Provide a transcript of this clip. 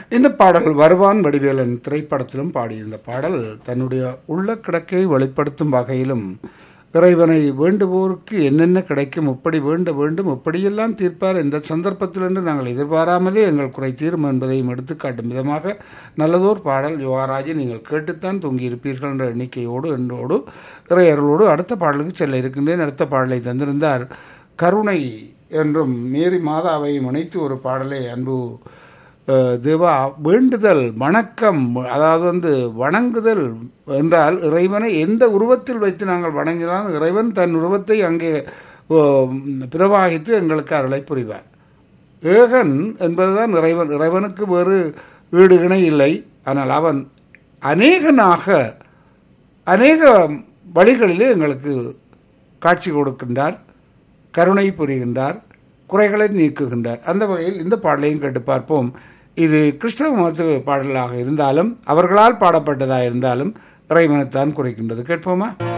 இந்த பாடல் வருவான் வடிவேலன் திரைப்படத்திலும் பாடியிருந்த பாடல் தன்னுடைய உள்ள கிடக்கை வெளிப்படுத்தும் வகையிலும் இறைவனை வேண்டுவோருக்கு என்னென்ன கிடைக்கும் எப்படி வேண்ட வேண்டும் எப்படியெல்லாம் தீர்ப்பார் இந்த சந்தர்ப்பத்தில் என்று நாங்கள் எதிர்பாராமலே எங்கள் குறை தீரும் என்பதையும் எடுத்துக்காட்டும் விதமாக நல்லதோர் பாடல் யுவராஜி நீங்கள் கேட்டுத்தான் தூங்கியிருப்பீர்கள் என்ற எண்ணிக்கையோடு என்றோடு இறையர்களோடு அடுத்த பாடலுக்கு செல்ல இருக்கின்றேன் அடுத்த பாடலை தந்திருந்தார் கருணை என்றும் மேரி மாதாவை இணைத்து ஒரு பாடலை அன்பு அஹ், தேவா வேண்டுதல் வணக்கம் அதாவது வந்து வணங்குதல் என்றால் இறைவனை எந்த உருவத்தில் வைத்து நாங்கள் வணங்கினாலும் இறைவன் தன் உருவத்தை அங்கே ஓ, பிரவாகித்து எங்களுக்கு அருளை புரிவார் ஏகன் என்பதுதான் இறைவன் இறைவனுக்கு வேறு ஈடு இணை இல்லை ஆனால் அவன் அநேகனாக அநேக வழிகளிலே எங்களுக்கு காட்சி கொடுக்கின்றார் கருணை புரிகின்றார் குறைகளை நீக்குகின்றார் அந்த வகையில் இந்த பாடலையும் கேட்டு பார்ப்போம் இது கிறிஸ்தவ மதத்து பாடலாக இருந்தாலும் அவர்களால் பாடப்பட்டதாக இருந்தாலும் இறைவனைத்தான் குறைக்கின்றது கேட்போமா